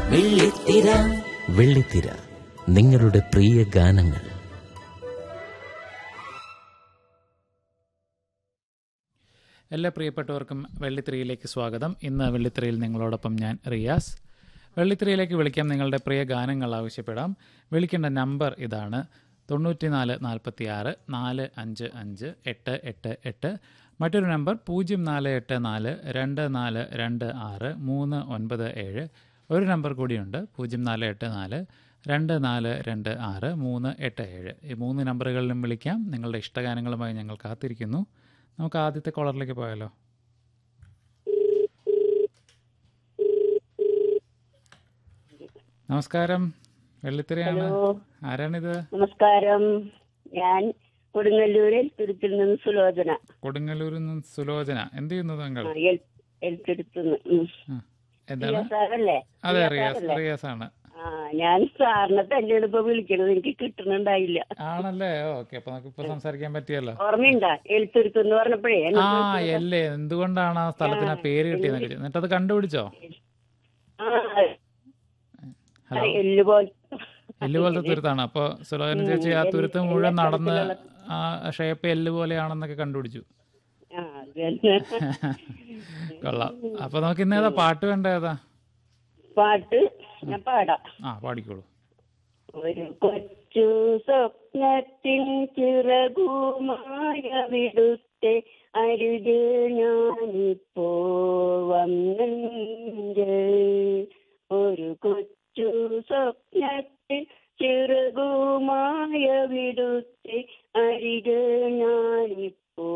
വെള്ളിത്തിര വെള്ളിത്തിര നിങ്ങളുടെ പ്രിയ ഗാനങ്ങൾ എല്ലാ പ്രിയപ്പെട്ടവർക്കും വെള്ളിത്തിരയിലേക്ക് സ്വാഗതം ഇന്ന് വെള്ളിത്തിരയിൽ നിങ്ങളോടൊപ്പം ഞാൻ റിയാസ് വെള്ളിത്തിരയിലേക്ക് വിളിക്കാം നിങ്ങളുടെ പ്രിയ ഗാനങ്ങൾ ആവശ്യപ്പെടാം വിളിക്കേണ്ട നമ്പർ ഇതാണ് തൊണ്ണൂറ്റിനാല് നാൽപ്പത്തി ആറ് നാല് അഞ്ച് അഞ്ച് എട്ട് എട്ട് എട്ട് മറ്റൊരു നമ്പർ പൂജ്യം നാല് എട്ട് നാല് രണ്ട് നാല് രണ്ട് ആറ് മൂന്ന് ഒൻപത് ഏഴ് ഒരു നമ്പർ കൂടിയുണ്ട് പൂജ്യം നാല് എട്ട് നാല് രണ്ട് നാല് രണ്ട് ആറ് മൂന്ന് എട്ട് ഏഴ് ഈ മൂന്ന് നമ്പറുകളിലും വിളിക്കാം നിങ്ങളുടെ ഇഷ്ടഗാനങ്ങളുമായി ഞങ്ങൾ കാത്തിരിക്കുന്നു നമുക്ക് ആദ്യത്തെ കോളറിലേക്ക് പോയാലോ നമസ്കാരം വെള്ളിത്തിരയാണ് ഹലോ ആരാണിത് നമസ്കാരം ഞാൻ കൊടുങ്ങല്ലൂരിൽ തുരുത്തിൽ നിന്ന് സുലോചന കൊടുങ്ങല്ലൂരിൽ നിന്ന് സുലോചന എന്ത് ചെയ്യുന്നു താങ്കൾ ആ, എൽ- എൽത്തുരുത്തുനിന്ന് ഉം. ആ, എന്താണ് റിയാസ് സാറല്ലേ അതെ റിയാസ് റിയാസ് സാറല്ലേ? റിയാസ് ആണ് ആ ഞാൻ സാറിനെ തന്നെയാണ് ഇപ്പൊ വിളിക്കണത് എനിക്ക് കിട്ടുന്നുണ്ടായില്ല ആണല്ലേ ഓക്കെ അപ്പൊ നമുക്ക് ഇപ്പൊ സംസാരിക്കാൻ പറ്റിയല്ലോ ഓർമ്മയുണ്ടാ എൽത്തുരുത്ത് എന്ന് പറഞ്ഞപ്പോഴേ എന്നെ ആ വിളിച്ചത്. എല്ലേ എന്തുകൊണ്ടാണ് ആ സ്ഥലത്തിന് ആ പേര് കിട്ടിയെന്നൊക്കെ എന്നിട്ട് അത് കണ്ടുപിടിച്ചോ ആ, ഹലോ എല്ല് പോലെ എല്ല് പോലത്തെ തുരുത്താണ് അപ്പൊ സുലോചന ചേച്ചി ആ തുരുത്ത് മുഴുവൻ നടന്ന് ആ ഷേപ്പ് എല്ല് പോലെയാണെന്നൊക്കെ കണ്ടുപിടിച്ചു ആ, അത് തന്നെ. കൊള്ളാം അപ്പൊ നമുക്ക് ഇന്ന് ഏതാ പാട്ട് വേണ്ട ഏതാ പാട്ട് ഞാൻ പാടാം ആ പാടിക്കോളൂ ഒരു കൊച്ചു സ്വപ്നത്തിൻ ചിറകുമായ വിടുത്തെ അരുത് ഞാനിപ്പോ വന്നെങ്കിൽ ഒരു കൊച്ചു സ്വപ്നത്തിൽ ചിറകുമായ വിടുത്തെ അരികെ ഞാനിപ്പോ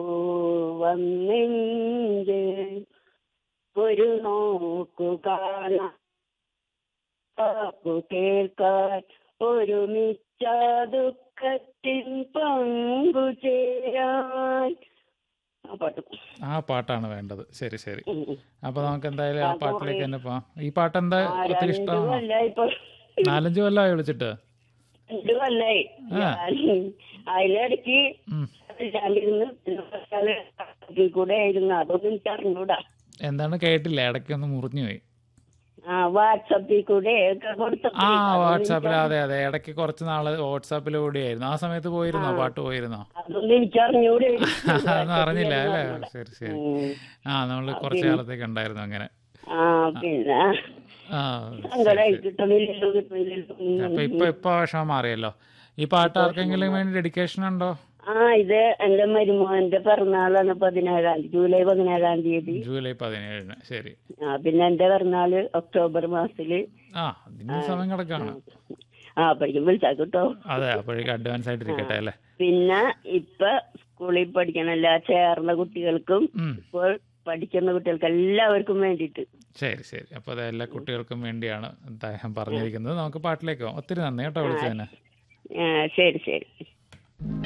വന്നെങ്കിൽ ഒരു നോക്കു കാണാം കാക്കു കേൾക്കാൻ ഒരുമിച്ച ദുഃഖത്തിൽ പങ്കുചേരാൻ ആ പാട്ട് ആ പാട്ടാണ് വേണ്ടത് ശരി ശരി ഉം. അപ്പൊ നമുക്ക് എന്തായാലും ആ പാട്ടിലേക്ക് തന്നെ പോവാം ഈ പാട്ട് എന്താ ആ, ഒത്തിരി രണ്ട് ഇഷ്ടമാണോ കൊല്ലായി ഇപ്പൊ നാലഞ്ച് കൊല്ലമായി വിളിച്ചിട്ട് രണ്ട് കൊല്ലായി ആ. ഞാൻ അതിലിടയ്ക്ക് ഉം. ഇല്ലാണ്ടിരുന്ന് ഇതിൽ കൂടെ ആയിരുന്നു അതൊന്നും എനിക്ക് അറിഞ്ഞൂടാ എന്താണ് കേട്ടില്ല ഇടയ്ക്കൊന്ന് മുറിഞ്ഞു പോയി ആ വാട്സപ്പിൽ കൂടെ ഒക്കെ കൊടുത്തപ്പോ ആ അതൊന്നും വാട്സാപ്പിൽ എനിക്ക് അതെ അതെ ഇടയ്ക്ക് കുറച്ച് നാള് വാട്സാപ്പിലൂടെയായിരുന്നു ആ സമയത്ത് പോയിരുന്നോ പാട്ട് പോയിരുന്നോ അതൊന്നും എനിക്ക് അറിഞ്ഞൂടെ അതൊന്നും അറിഞ്ഞില്ല അല്ലേ ശരി ശരി ഉം. ആ നമ്മൾ കുറച്ച് കാലത്തേക്ക് ഉണ്ടായിരുന്നു അങ്ങനെ ആ പിന്നെ ആ സങ്കടമായി കിട്ടണില്ലല്ലോ കിട്ടണില്ലല്ലോ ഉം. അപ്പൊ ഇപ്പൊ ഇപ്പൊ വിഷമം മാറിയല്ലോ ഈ പാട്ട് ആർക്കെങ്കിലും വേണ്ടി ഡെഡിക്കേഷൻ ഉണ്ടോ ആ ഇത് എന്റെ മരുമോന്റെ പിറന്നാളാണ് പതിനേഴാം തീയതി ജൂലൈ പതിനേഴാം തീയതി ജൂലൈ പതിനേഴിന് ശരി ആ പിന്നെ എന്റെ പിറന്നാള് ഒക്ടോബർ മാസത്തില് ആ അതിന് സമയം കിടക്കാണ് ആ അപ്പോഴേക്കും വിളിച്ചാൽ കിട്ടോ അതെ അപ്പോഴേക്കും അഡ്വാൻസ് ആയിട്ട് ഇരിക്കട്ടെ അല്ലേ പിന്നെ ഇപ്പൊ സ്കൂളിൽ പഠിക്കണ എല്ലാ ചേർന്ന കുട്ടികൾക്കും ഉം. ഇപ്പോൾ പഠിക്കുന്ന കുട്ടികൾക്ക് എല്ലാവർക്കും വേണ്ടിയിട്ട് ശരി ശരി അപ്പൊ അത് എല്ലാ കുട്ടികൾക്കും വേണ്ടിയാണ് അദ്ദേഹം പറഞ്ഞിരിക്കുന്നത് നമുക്ക് പാട്ടിലേക്ക് പോകാം ഒത്തിരി നന്ദി കേട്ടോ വിളിച്ചതിന് ആ, ശരി ശരി